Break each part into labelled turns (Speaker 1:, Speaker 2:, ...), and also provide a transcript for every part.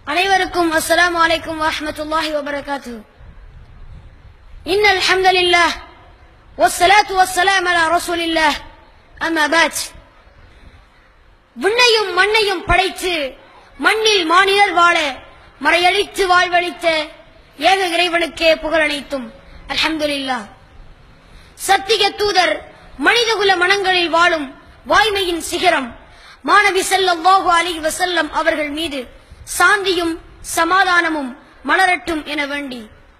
Speaker 1: அனைவருக்கும் அஸ்ஸலாமு அலைக்கும் வரஹ்மத்துல்லாஹி வபரகாத்து இன்னல் ஹம்தலில்லாஹ் வஸ்ஸலாத்து வஸ்ஸலாம் அலா ரசூலில்லாஹ் அம்மா பாத் விண்ணையும் மண்ணையும் படைத்து மண்ணில் மானிடர் வாழ மறையழித்து வாழ்வழித்த ஏக இறைவனுக்கே புகழனைத்தும் அல்ஹம்துலில்லாஹ் சத்திய தூதர் மனிதகுல மனங்களில் வாழும் வாய்மையின் சிகரம் மாணவி ஸல்லல்லாஹு அலைஹி வஸல்லம் அவர்கள் மீது சாந்தியும் சமாதானமும் மலரட்டும் என வேண்டி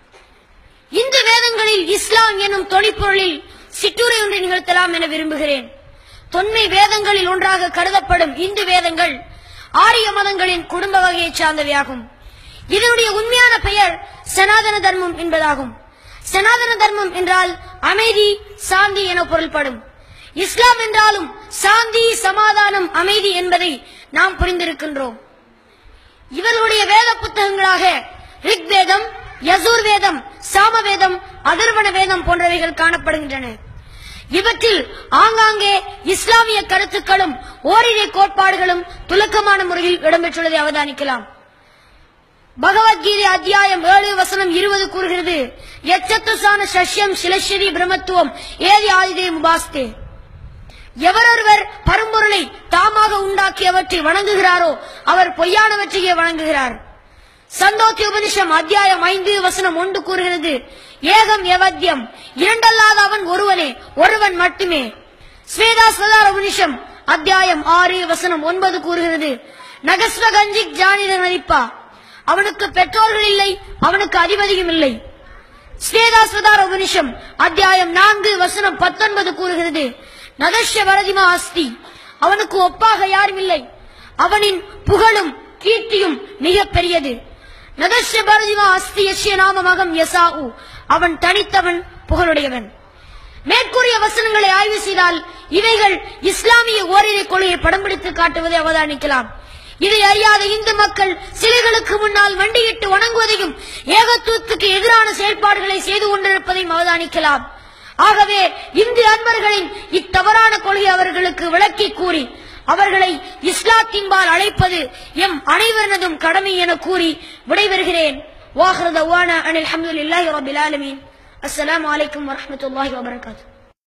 Speaker 1: இந்து வேதங்களில் இஸ்லாம் எனும் தொனிப்பொருளில் சிற்றுரை ஒன்றை நிகழ்த்தலாம் என விரும்புகிறேன் தொன்மை வேதங்களில் ஒன்றாக கருதப்படும் இந்து வேதங்கள் ஆரிய மதங்களின் குடும்ப வகையைச் சார்ந்தவையாகும் இதனுடைய உண்மையான பெயர் சனாதன தர்மம் என்பதாகும் சனாதன தர்மம் என்றால் அமைதி சாந்தி என பொருள்படும் இஸ்லாம் என்றாலும் சாந்தி சமாதானம் அமைதி என்பதை நாம் புரிந்திருக்கின்றோம் இவர்களுடைய வேத புத்தகங்களாக ரிக் வேதம் யசூர் வேதம் சாம வேதம் அதர்வண வேதம் போன்றவைகள் காணப்படுகின்றன இவற்றில் ஆங்காங்கே இஸ்லாமிய கருத்துக்களும் ஓரிரை கோட்பாடுகளும் துலக்கமான முறையில் இடம்பெற்றுள்ளதை அவதானிக்கலாம் பகவத்கீதை அத்தியாயம் ஏழு வசனம் இருபது கூறுகிறது எச்சத்துசான சஷ்யம் சிலஸ்ரீ பிரம்மத்துவம் ஏதி ஆதிதே முபாஸ்தே எவரொருவர் பரம்பொருளை தாமாக உண்டாக்கியவற்றை வணங்குகிறாரோ அவர் பொய்யானவற்றையே வணங்குகிறார் சந்தோத்தி உபனிஷம் அத்தியாயம் ஐந்து வசனம் ஒன்று கூறுகிறது ஏகம் எவத்தியம் இரண்டல்லாத அவன் ஒருவனே ஒருவன் மட்டுமே ஸ்வேதா சதார உபனிஷம் அத்தியாயம் ஆறு வசனம் ஒன்பது கூறுகிறது நகஸ்வ கஞ்சிக் ஜானித நதிப்பா அவனுக்கு பெற்றோர்கள் இல்லை அவனுக்கு அதிபதியும் இல்லை ஸ்வேதாஸ்வதார உபனிஷம் அத்தியாயம் நான்கு வசனம் பத்தொன்பது கூறுகிறது நதஷ்ய வரதிமா அஸ்தி அவனுக்கு ஒப்பாக யாரும் இல்லை அவனின் புகழும் கீர்த்தியும் மிக பெரியது நதஷ்ய பரதிமா அஸ்தி யஷ்ய நாம மகம் யசாவு அவன் தனித்தவன் புகழுடையவன் மேற்கூறிய வசனங்களை ஆய்வு செய்தால் இவைகள் இஸ்லாமிய ஓரிரை கொள்கையை படம் பிடித்து காட்டுவதை அவதானிக்கலாம் இதை அறியாத இந்து மக்கள் சிலைகளுக்கு முன்னால் வண்டியிட்டு வணங்குவதையும் ஏகத்துவத்துக்கு எதிரான செயல்பாடுகளை செய்து கொண்டிருப்பதையும் அவதானிக்கலாம் ஆகவே இந்து அன்பர்களின் இத்தவறான கொள்கை அவர்களுக்கு விளக்கி கூறி அவர்களை இஸ்லாத்தின்பால் அழைப்பது எம் அனைவரனதும் கடமை என கூறி விடைபெறுகிறேன் வாஹ்ரத வானா அனில் அஹமதுல்லாஹி ரபில் ஆலமீன் அஸ்ஸலாமு அலைக்கும் வரஹ்மத்துல்லாஹி வபரகாத்துஹு